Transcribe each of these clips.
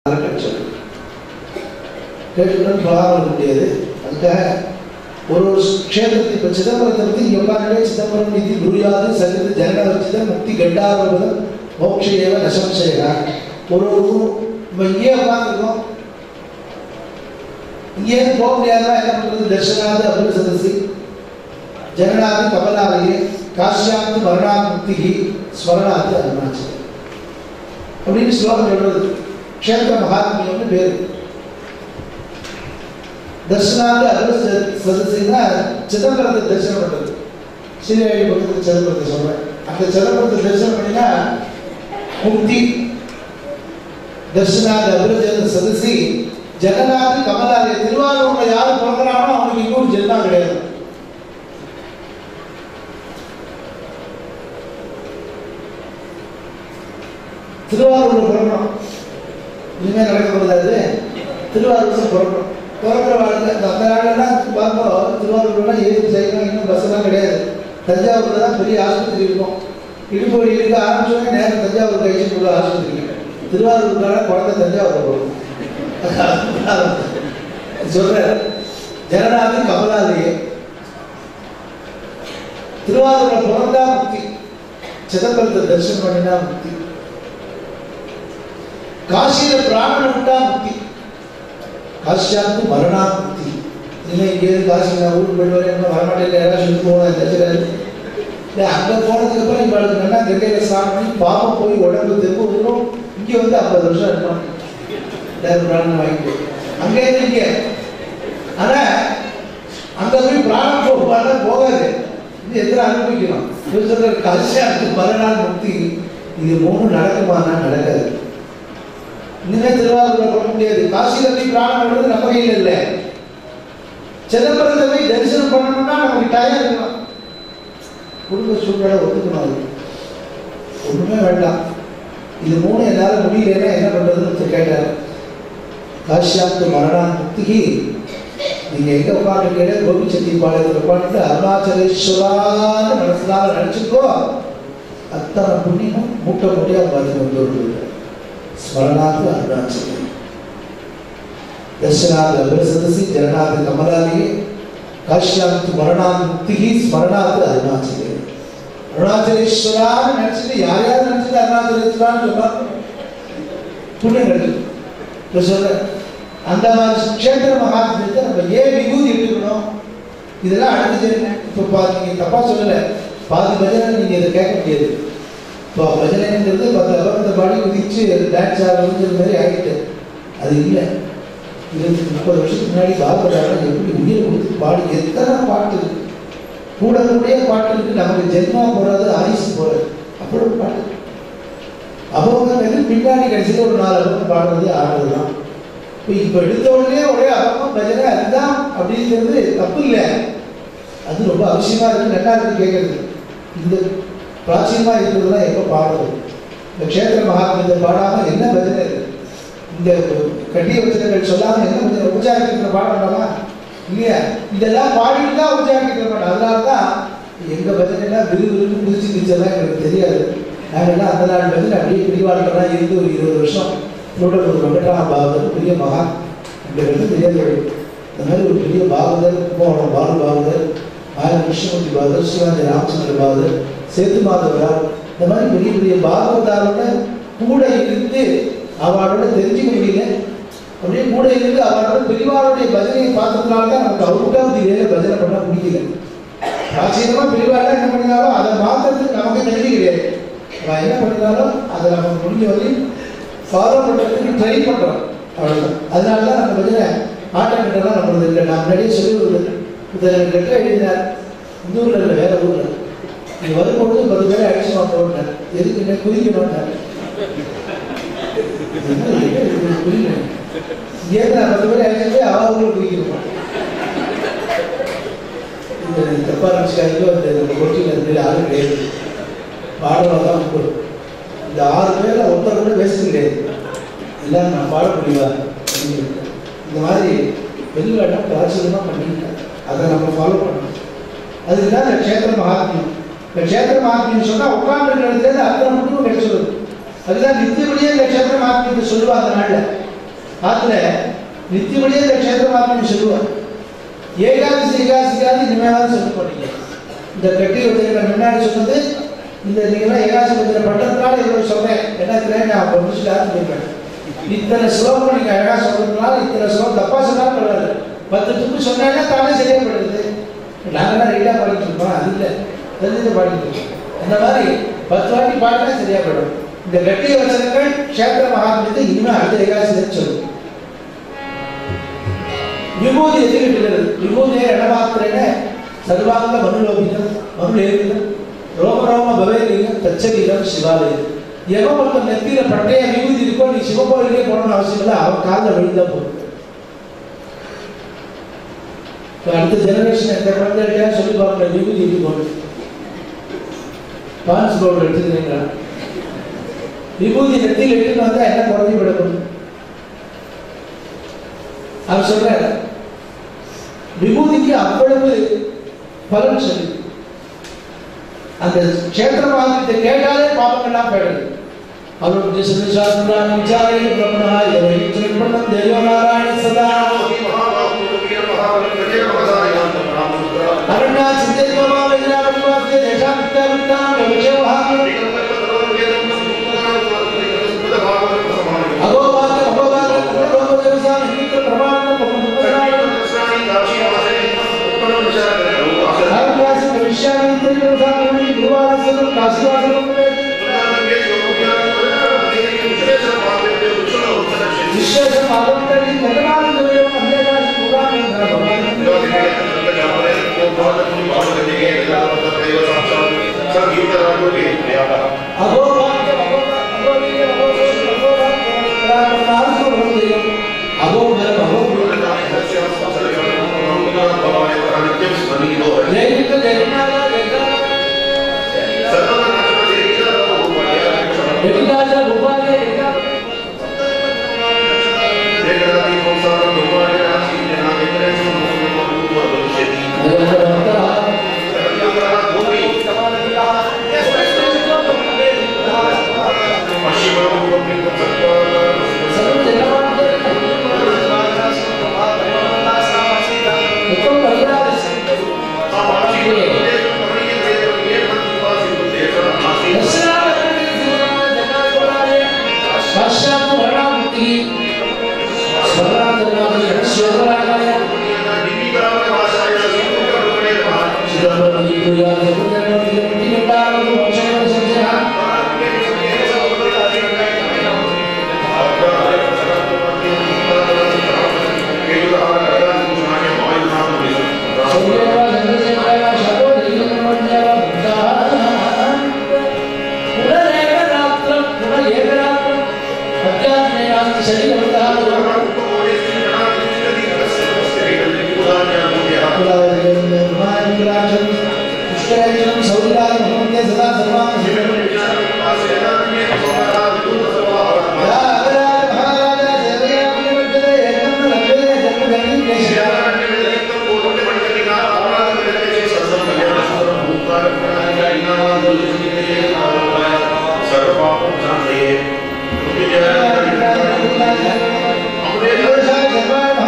கிடைச்சது கேட்டுக்கணும் போகாமல் இருக்க முடியாது அதுக்காக ஒரு ஒரு க்ஷேத்திரத்தை இப்போ சிதம்பரத்தை பற்றி இங்கே உட்காந்துட்டே சிதம்பரம் நிதி துரியாது சகித ஜனகவச்சித முக்தி கண்டாரபதம் மோட்ச ஏவ நசம்சயா ஒரு ஒரு நம்ம இங்கே உட்காந்துருக்கோம் இங்கேருந்து போக முடியாதா என்ன பண்ணுறது தர்ஷனாது அபுல சதசி ஜனநாதி கமலாலயே காஷ்யாந்து மரணா முக்திகி ஸ்மரணாது அருணாச்சலம் அப்படின்னு ஸ்லோகம் சொல்றது க்ஷேத்திர மகாத்மியம்னு பேர் தர்ஷனாந்து அருள் சதசின்னா சிதம்பரத்தை தரிசனம் பண்றது சீரழி பக்கத்தில் சிதம்பரத்தை சொல்றேன் அந்த சிதம்பரத்தை தரிசனம் பண்ணினா முக்தி தர்ஷனாந்து அருள் சதசி ஜெகநாத் கமலாலய திருவாரூர்ல யாரு பிறக்கிறானோ அவனுக்கு இன்னொரு ஜென்மா கிடையாது திருவாரூர்ல பிறக்கணும் இனிமே நடக்க போகிறது திருவாரூர்ல பிறக்கணும் பிறக்கிற வாழ்க்கை அந்த அந்த நாளெல்லாம் பார்ப்போம் திருவாரூர்லாம் ஏறி சைக்கிள் இன்னும் பஸ்ஸெல்லாம் கிடையாது தஞ்சாவூர்ல தான் பெரிய ஆஸ்பத்திரி இருக்கும் இடுப்பு வலி இருக்க ஆரம்பிச்சோடனே நேரம் தஞ்சாவூர் கழிச்சு போடுற ஆஸ்பத்திரி திருவாரூர்கார குழந்தை தஞ்சாவூர் போகும் சொல்ற ஜனநாதி கமலாலயே திருவாரூர்ல பிறந்தா முக்தி சிதம்பரத்தை தரிசனம் பண்ணினா முக்தி காசியில பிராணம் விட்டா முக்தி காசியாந்து மரணா முக்தி இனிமே இங்கேருந்து காசி நான் ஊருக்கு போயிட்டு வரேன் இன்னும் வரமாட்டேன் யாராவது சொல்லி போனேன் தச்சுறாரு அங்க போனதுக்கு அப்புறம் இவளுக்கு நல்லா கங்கையில ஸ்நானம் பண்ணி பாப்பம் போய் உடம்பு திரும்ப வரும் இங்க வந்து ஐம்பது வருஷம் இருப்பான் பிராணம் வாங்கிட்டு அங்கே இங்க ஆனா அங்க போய் பிராணம் போகாத போகாது இது எத்தனை அனுபவிக்கணும் இவர் சொல்ற கல்யாணத்துக்கு மறுநாள் முக்தி இது மூணு நடக்குமானா நடக்காது இனிமே திருவாரூர்ல பண்ண முடியாது காசியில போய் பிராணம் பண்றது நம்ம கையில் இல்லை சிதம்பரத்தை போய் தரிசனம் பண்ணணும்னா நமக்கு டயம் இருக்கணும் குடும்ப சூழ்நிலை ஒத்துக்கணும் அது ஒண்ணுமே வேண்டாம் இது மூணு என்னால முடியலன்னா என்ன பண்றதுன்னு கேட்டார் காஷ்யாத்து மரணா முக்திகி நீங்க எங்க உட்காந்துருக்கீங்க கோபிச்செட்டி பாளையத்தில் உட்காந்துட்டு அருணாச்சலேஸ்வரான்னு மனசுனால நினைச்சுக்கோ அத்தனை புண்ணியம் மூட்டை மூட்டையா பார்த்து கொண்டு வருது ஸ்மரணாத்து அருணாச்சலம் தர்ஷனாத் அபிரசதசி ஜனநாத் கமலாலியே காஷ்யாத்து மரணாத் முக்திகி ஸ்மரணாத்து அருணாச்சலே அருணாச்சலேஸ்வரான்னு நினைச்சிட்டு யார் யார் நினைச்சிட்டு அருணாச்சலேஸ்வரான்னு சொன்னா புண்ணியம் கிடைக்கும் சொல்றேன் அந்த மாதிரி க்ஷேத்திர மகாத்மியத்தை நம்ம ஏன் விபூதி எடுத்துக்கணும் இதெல்லாம் அடுத்து தெரியுங்க இப்போ பா நீங்கள் தப்பா சொல்லலை பாதி பஜனை நீங்கள் இதை கேட்க முடியாது இப்போ பஜனைங்கிறது பத்து அபரத்தை பாடி குதிச்சு டான்ஸ் ஆடுறது மாதிரி ஆகிட்டு அது இல்லை இருபத்தி முப்பது வருஷத்துக்கு முன்னாடி பாகவதாரம் எப்படி உயிரை கொடுத்து பாடி எத்தனை பாட்டு இருக்கு கூட கூடயே பாட்டு இருக்கு நமக்கு ஜென்மா போறது ஆயுசு போறது அப்படி பாட்டு அபோகம் பின்னாடி கடைசியில் ஒரு நாலு அபகம் பாடுறது ஆடுறது தான் இப்போ இப்போ எடுத்த உடனே ஒரே அபகம் பஜனை அதுதான் அப்படிங்கிறது தப்பு இல்லை அது ரொம்ப அவசியமா இருக்கு நல்லா இருக்கு கேட்கறது இந்த பிராச்சீனமா இருக்கிறதுலாம் எப்போ பாடுறது இந்த க்ஷேத்திர மகாத்மியத்தை பாடாம என்ன பஜனை இருக்கு இந்த கட்டிய வச்சனங்கள் சொல்லாம என்ன பஜனை உபச்சாரத்தில் பாட வேண்டாமா இல்லையா இதெல்லாம் பாடிட்டு தான் உபச்சாரத்தில் மாட்டோம் அதனால தான் எங்க பஜனைலாம் விரு விருன்னு குதிச்சு குதிச்செல்லாம் எங்களுக்கு தெரியாது நாங்கள்லாம் அந்த நாள் பஜனை அப்படியே பிடிவாளர்கள்லாம் இருந்து ஒரு இருபது வருஷம் நூற்றம்பது வெங்கட்ராம பாகவதர் பெரிய மகா எங்களுக்கு தெரியாது இந்த மாதிரி ஒரு பெரிய பாகவதர் கும்பகோணம் பாலு பாகவதர் ஆயிரம் கிருஷ்ணமூர்த்தி பாகவதர் சிவாஜி ராமச்சந்திர பாகவதர் சேத்து மாதவரார் இந்த மாதிரி பெரிய பெரிய பாகவதாரோட கூட இருந்து அவளோட தெரிஞ்சுக்க முடியல அப்படியே கூட இருந்து அவளோட பெரியவாளுடைய பஜனையை பார்த்ததுனால தான் நமக்கு அவுட்டாவது வேலை பஜனை பண்ண முடியல ஆச்சரியமா பெரியவாள் என்ன பண்ணினாலும் அதை மாத்துறதுக்கு நமக்கு தெரிஞ்சு கிடையாது அவன் என்ன பண்ணினாலும் அதை நமக்கு முடிஞ்ச வரையும் ஃபாலோ பண்ணுறதுக்கு ட்ரை பண்ணுறோம் அவ்வளோதான் அதனால தான் நம்ம பஜனை ஆட்டம் கிட்டலாம் நம்மளது இல்லை நான் முன்னாடியே சொல்லி ஒரு இதில் லெட்டர் எழுதினார் இந்த ஊரில் இல்லை வேற ஊரில் நீ வரும்பொழுது பத்து பேரை அடிச்சு மாட்டோம்னார் எதுக்கு என்ன குதிக்கணும்னார் ஏன் நான் பத்து பேரை அடிச்சு போய் அவ ஊரில் குதிக்கணும் இந்த தப்பா நினச்சிக்காதோ அந்த கொட்டியில் இருந்து யாரும் கிடையாது பாடலாம் தான் உண்டு இந்த ஆறு பேரில் ஒருத்தர் கூட பேச கிடையாது எல்லாம் நான் பாட முடியுவா இந்த மாதிரி வெளிநாட்டம் பிராச்சீனமாக பண்ணிட்டேன் அதை நம்ம ஃபாலோ பண்ணணும் அதுக்கு தான் இந்த க்ஷேத்திர மகாத்மியம் இந்த க்ஷேத்திர மகாத்மியம் சொன்னால் உட்கார்ந்து இடத்துல அத்தனை மட்டும் கிடைச்சிடும் அதுதான் நித்தியபடியே இந்த க்ஷேத்திர மகாத்மியத்தை சொல்லுவா அந்த நாளில் ஆத்துல நித்தியபடியே இந்த க்ஷேத்திரமாத்மன்னு சொல்லுவார் ஏகாதசி ஏகாதசிக்காவது இனிமேலாவது சொல்ல போறீங்க இந்த கட்டி வச்சிருக்கிற முன்னாடி சொன்னது இந்த நீங்களாம் ஏகாதசி வச்சிருக்கிற பட்டத்தினால இவ்வளவு சொல்றேன் என்ன தெரியும் நான் ஒரு நிமிஷம் யாரும் போயிருப்பேன் இத்தனை ஸ்லோகம் நீங்க அழகா சொல்றதுனால இத்தனை ஸ்லோகம் தப்பா சொன்னாலும் பரவாயில்ல பத்து துப்பு சொன்னாங்கன்னா தானே சரியா படுது நாங்களாம் ரைட்டா பாடிட்டு இருக்கோம் அது இல்லை தெரிஞ்சதை பாடிட்டு இருக்கோம் அந்த மாதிரி பத்து வாட்டி பாடினா சரியா படும் இந்த கட்டிய வசனங்கள் க்ஷேத்திர மகாத்மியத்தை இனிமே அடுத்த ஏகாதசி சொல்லுங்க விபூதி எதிர்க்கிறது விபூதியை இடமாத்திரன சர்வாங்க மனுலோகிதம் மனுலேகிதம் ரோம ரோம பவேலிங்கம் தச்சலீலம் சிவாலயம் எவன் ஒருத்தன் நெத்தியில பட்டைய விபூதி இருக்கோ நீ சிவகோயிலே போகணும்னு அவசியம் இல்லை அவன் காலில் விழுந்தா போதும் இப்ப அடுத்த ஜெனரேஷன் எந்த குழந்தைகிட்ட சொல்லி பார்க்கல விபூதி இது போகணும் பான்ஸ் பவுடர் எடுத்துக்கிறீங்களா விபூதி நெத்தியில் எடுத்துட்டு வந்தா என்ன குறைஞ்சி விடணும் அவர் சொல்றார் விபூதிக்கு அவ்வளவு பலன் சொல்லி அந்த க்ஷேத்திரமாகத்தை கேட்டாலே பாவங்கள்லாம் போயிடுது அவருக்கு சுவிசாஸ்திரான விசாரணை பிரபணா எவை திருப்பணம் தேவநாராயண சதா அரண்யா சித்தேத்வமா வைராவதிவாசிய தேஷா வித்தா வித்தா விவச்சே மகாத்மா அகோபாக அகோபாக அகோபாக நிமித்த பிரமாணம் அரண்யாசி விஸ்வாமித்திர பிரசாதமணி குருவாரசனம் காசிவாசனம் விஸ்வேஷம் ஆதந்தரி நகராஜயம் அந்தேகாசி புராணம் அகோபாக அகோபாக அகோபாக அகோபாக அகோபாக ஜெயமித்த ஜெகநாத ஜெகநாத உபாதே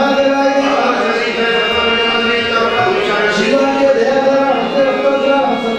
Thank you.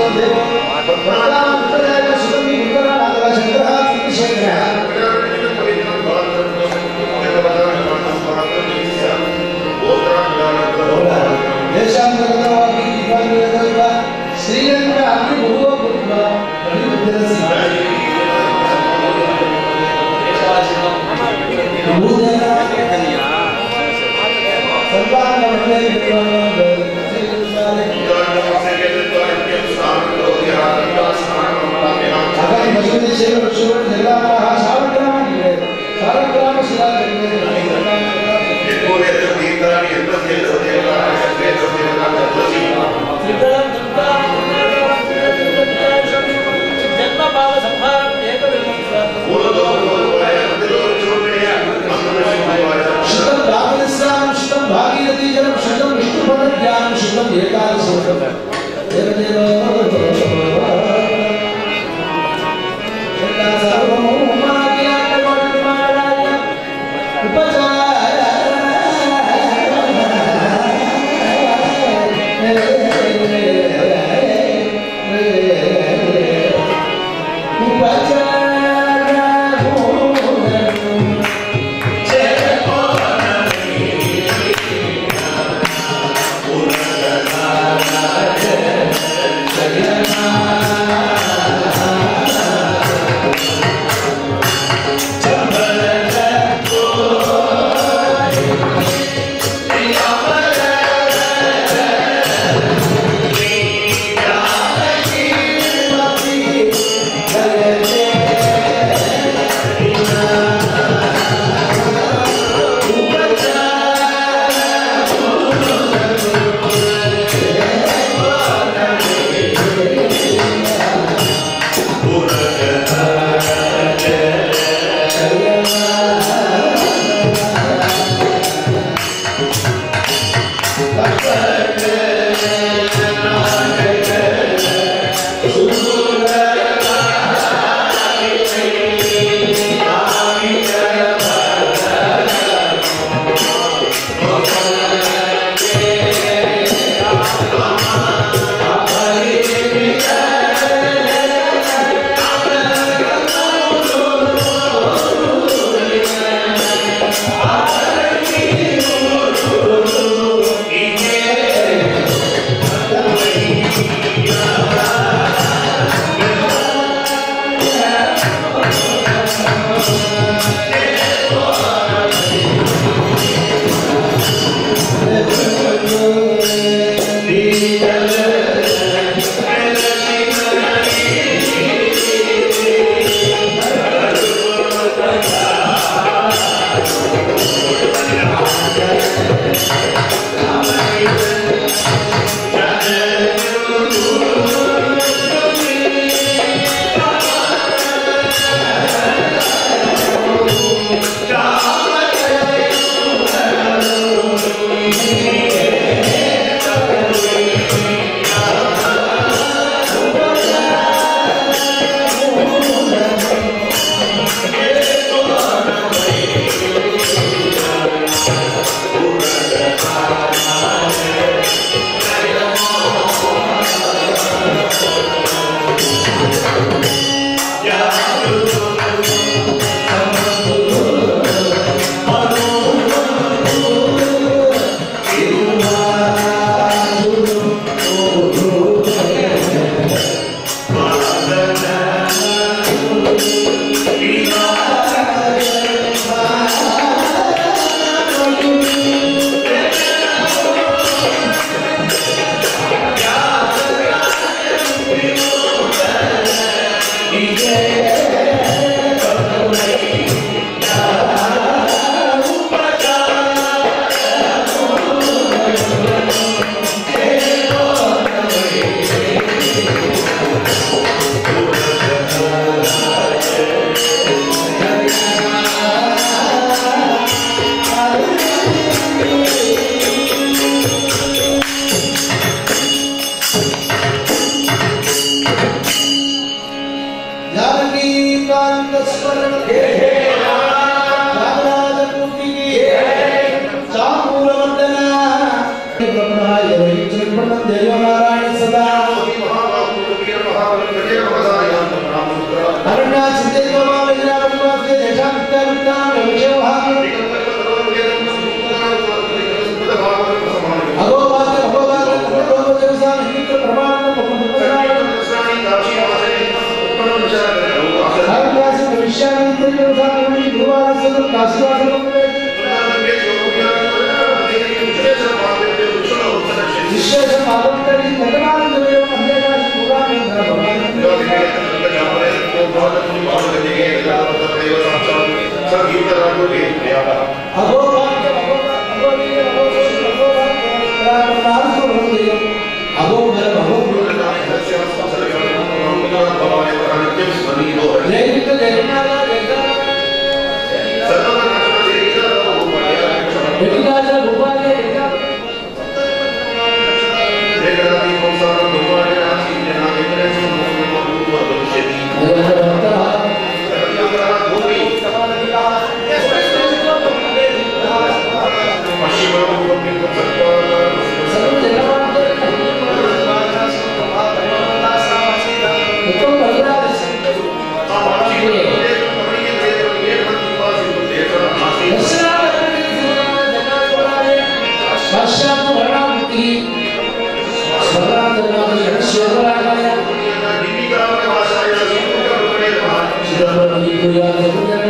ಶ್ರೀರಂಗ ಅಗ್ನಿ ಭುವ ಭುವ शुद्धं भागवतस्नानं शुद्धं भागीरथीजलं शुद्धं विष्णुपदज्ञानं शुद्धं एकादशोकं देवदेव उपचार దేవనారాయణ సదా காசிவாசம் விஸ்வாமித்திர குருவாசனம் காசிவாசனம் விஸ்வேஷம் ஆரோக்கடி நகராஜயம் அந்தகாசி புராணம் அகோபாக்கியம் அகோபாக்கியம் அகோபாக்கியம் அகோபரம் அகோபரம் ஜெயந்த ஜெகநாத ஜெகநாத உபாதே Thank you.